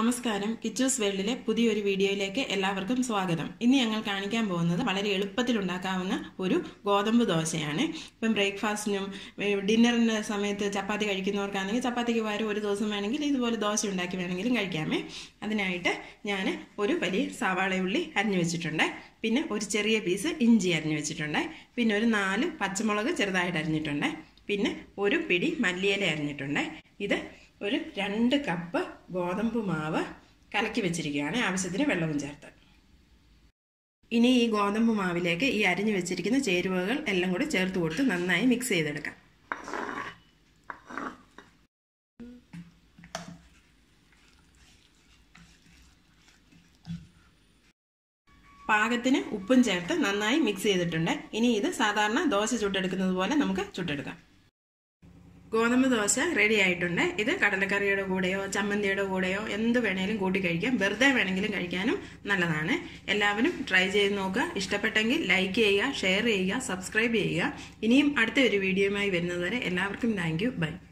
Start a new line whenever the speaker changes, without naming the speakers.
നമസ്കാരം കിച്ചൂസ് വേൾഡിലെ പുതിയൊരു വീഡിയോയിലേക്ക് എല്ലാവർക്കും സ്വാഗതം ഇന്ന് ഞങ്ങൾ കാണിക്കാൻ പോകുന്നത് വളരെ എളുപ്പത്തിൽ ഉണ്ടാക്കാവുന്ന ഒരു ഗോതമ്പ് ദോശയാണ് ഇപ്പം ബ്രേക്ക്ഫാസ്റ്റിനും ഡിന്നറിൻ്റെ സമയത്ത് ചപ്പാത്തി കഴിക്കുന്നവർക്കാണെങ്കിൽ ചപ്പാത്തിക്ക് പകരം ഒരു ദിവസം വേണമെങ്കിൽ ഇതുപോലെ ദോശ ഉണ്ടാക്കി വേണമെങ്കിലും കഴിക്കാമേ അതിനായിട്ട് ഞാൻ ഒരു വലിയ സവാള ഉള്ളി അരിഞ്ഞു വെച്ചിട്ടുണ്ട് പിന്നെ ഒരു ചെറിയ പീസ് ഇഞ്ചി അരിഞ്ഞു വെച്ചിട്ടുണ്ട് പിന്നെ ഒരു നാല് പച്ചമുളക് ചെറുതായിട്ട് അരിഞ്ഞിട്ടുണ്ട് പിന്നെ ഒരു പിടി മല്ലിയില അരിഞ്ഞിട്ടുണ്ട് ഇത് ഒരു രണ്ട് കപ്പ് ഗോതമ്പ് മാവ് കലക്കി വെച്ചിരിക്കുകയാണ് ആവശ്യത്തിന് വെള്ളവും ചേർത്ത് ഇനി ഈ ഗോതമ്പ് മാവിലേക്ക് ഈ അരിഞ്ഞു വെച്ചിരിക്കുന്ന ചേരുവകൾ എല്ലാം കൂടി ചേർത്ത് കൊടുത്ത് നന്നായി മിക്സ് ചെയ്തെടുക്കാം പാകത്തിന് ഉപ്പും ചേർത്ത് നന്നായി മിക്സ് ചെയ്തിട്ടുണ്ട് ഇനി ഇത് സാധാരണ ദോശ ചുട്ടെടുക്കുന്നത് പോലെ നമുക്ക് ചുട്ടെടുക്കാം ഗോതമ്പ് ദോശ റെഡി ആയിട്ടുണ്ട് ഇത് കടലക്കറിയുടെ കൂടെയോ ചമ്മന്തിയുടെ കൂടെയോ എന്ത് വേണേലും കൂട്ടി കഴിക്കാം വെറുതെ വേണമെങ്കിലും കഴിക്കാനും നല്ലതാണ് എല്ലാവരും ട്രൈ ചെയ്ത് നോക്കുക ഇഷ്ടപ്പെട്ടെങ്കിൽ ലൈക്ക് ചെയ്യുക ഷെയർ ചെയ്യുക സബ്സ്ക്രൈബ് ചെയ്യുക ഇനിയും അടുത്ത ഒരു വീഡിയോയുമായി വരുന്നതുവരെ എല്ലാവർക്കും താങ്ക് യു ബൈ